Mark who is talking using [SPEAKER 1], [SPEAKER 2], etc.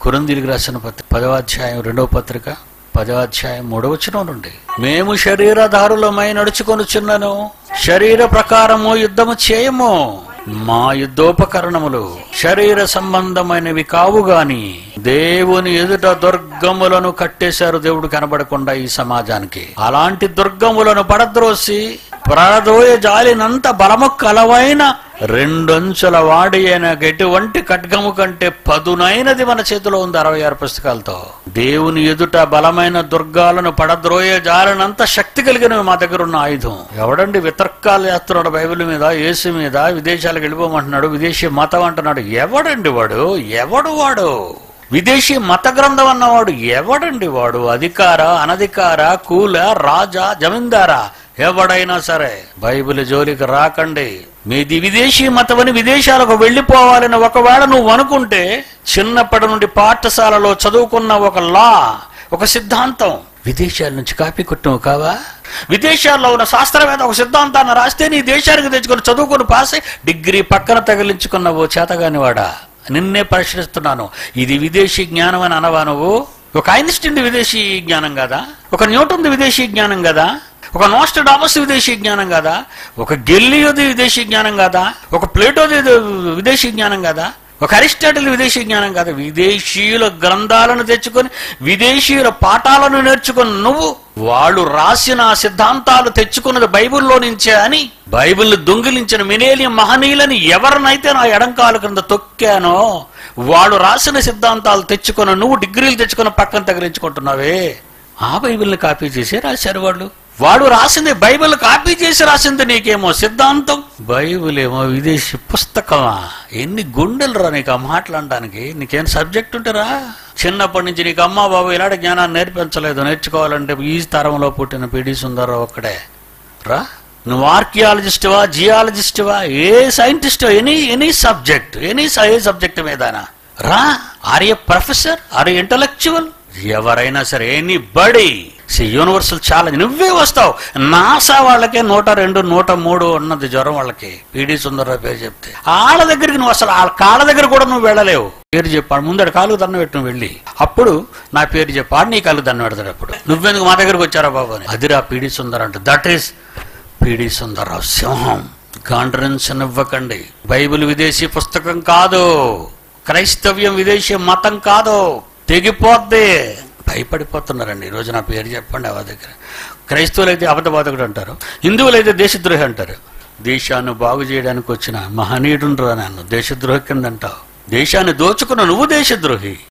[SPEAKER 1] కురందిలికి రాసిన పత్రిక పదవ అధ్యాయం రెండవ పత్రిక పదవ అధ్యాయం మూడవ వచనం నుండి మేము శరీరధారులమై నడుచుకొనుచున్నను శరీర ప్రకారము యుద్ధము చేయము మా యుద్ధోపకరణములు శరీర సంబంధమైనవి కావు గాని దేవుని ఎదుట దుర్గములను కట్టేశారు దేవుడు కనబడకుండా ఈ సమాజానికి అలాంటి దుర్గములను పడద్రోసి పడదోయ జాలినంత బలము కలవైన రెండొంచుల వాడి అయిన ఎటువంటి ఖడ్గము కంటే పదునైనది మన చేతిలో ఉంది అరవై ఆరు పుస్తకాలతో దేవుని ఎదుట బలమైన దుర్గాలను పడద్రోయ జాలినంత శక్తి కలిగిన మా దగ్గర ఉన్న ఆయుధం ఎవడండి వితర్కాలు చేస్తున్నాడు బైబిల్ మీద యేసు మీద విదేశాలకు వెళ్ళిపోమంటున్నాడు విదేశీ మతం అంటున్నాడు ఎవడండి వాడు ఎవడు వాడు విదేశీ మత గ్రంథం అన్నవాడు ఎవడండి వాడు అధికార అనధికార కూల రాజా జమీందారా ఎవడైనా సరే బైబిల్ జోలికి రాకండి మీది విదేశీ మతమని విదేశాలకు వెళ్ళిపోవాలని ఒకవేళ నువ్వు అనుకుంటే చిన్నప్పటి నుండి పాఠశాలలో చదువుకున్న ఒక లా ఒక సిద్ధాంతం విదేశాల నుంచి కాపీ కొట్టినవు కావా విదేశాల్లో ఉన్న శాస్త్రవేత్త ఒక సిద్ధాంతాన్ని రాస్తే నీ దేశానికి తెచ్చుకొని చదువుకొని పాస్ అయి డిగ్రీ పక్కన తగిలించుకున్న ఓ చేతగాని వాడా నిన్నే పరిశీలిస్తున్నాను ఇది విదేశీ జ్ఞానం అని అనవా నువ్వు ఒక ఐన్స్టీన్ విదేశీ జ్ఞానం కదా ఒక న్యూటన్ విదేశీ జ్ఞానం కదా ఒక నోస్టడామస్ విదేశీ జ్ఞానం కదా ఒక గెల్లియోది విదేశీ జ్ఞానం కదా ఒక ప్లేటోది విదేశీ జ్ఞానం కదా ఒక అరిస్టాటిల్ విదేశీ జ్ఞానం కాదు విదేశీయుల గ్రంథాలను తెచ్చుకొని విదేశీయుల పాఠాలను నేర్చుకుని నువ్వు వాళ్ళు రాసిన ఆ సిద్ధాంతాలు తెచ్చుకున్నది బైబిల్లో నుంచే అని బైబిల్ దొంగిలించిన మినేలియం మహనీయులని ఎవరినైతే నా ఎడంకాలు క్రింద తొక్కానో వాడు రాసిన సిద్ధాంతాలు తెచ్చుకున్న నువ్వు డిగ్రీలు తెచ్చుకున్న పక్కన తగిలించుకుంటున్నావే ఆ బైబిల్ని కాపీ చేసి రాశారు వాళ్ళు వాడు రాసింది బైబిల్ కాపీ చేసి రాసింది నీకేమో సిద్ధాంతం బైబిల్ ఏమో విదేశీ పుస్తకమా ఎన్ని గుండెలు రా నీకు ఆ మాట్లాడడానికి నీకేం సబ్జెక్ట్ ఉంటారా చిన్నప్పటి నుంచి నీకు అమ్మ బాబు ఇలాంటి జ్ఞానాన్ని నేర్పించలేదు నేర్చుకోవాలంటే ఈ తరంలో పుట్టిన పిడి సుందరరావు ఒక్కడే రా నువ్వు ఆర్కియాలజిస్టువా జియాలజిస్టువా ఏ scientist any any subject any ఏ సబ్జెక్ట్ మీదనా రా or a professor or intellectual ఎవరైనా సరే ఎనీ బడీ యూనివర్సల్ ఛాలెంజ్ నువ్వే వస్తావు నాసా వాళ్ళకే నూట రెండు నూట మూడు ఉన్నది జ్వరం వాళ్ళకి పీడి సుందరరావు పేరు చెప్తే వాళ్ళ దగ్గరికి నువ్వు అసలు వాళ్ళ కాళ్ళ దగ్గర కూడా నువ్వు వెళ్ళలేవు పేరు చెప్పాడు ముందడు కాలు దండం పెట్టు నువ్వు వెళ్ళి అప్పుడు నా పేరు చెప్పాడు నీ కాలు దండం పెడతాడు అప్పుడు నువ్వెందుకు మా దగ్గరకు వచ్చారా బాబు అని అదిరా పీడి సుందర్ అంటే దట్ ఈస్ పీడి సుందరరావు సింహం కాండ్రెన్స్నివ్వకండి బైబిల్ విదేశీ పుస్తకం కాదు క్రైస్తవ్యం విదేశీ మతం కాదు తెగిపోద్ది భయపడిపోతున్నారండి ఈరోజు నా పేరు చెప్పండి ఆ దగ్గర క్రైస్తవులు అయితే అబద్ధబాధకుడు అంటారు హిందువులు అయితే దేశద్రోహి అంటారు దేశాన్ని బాగు చేయడానికి వచ్చిన మహనీయుడు నన్ను దేశద్రోహి కింద అంటావు దేశాన్ని దోచుకున్న నువ్వు దేశద్రోహి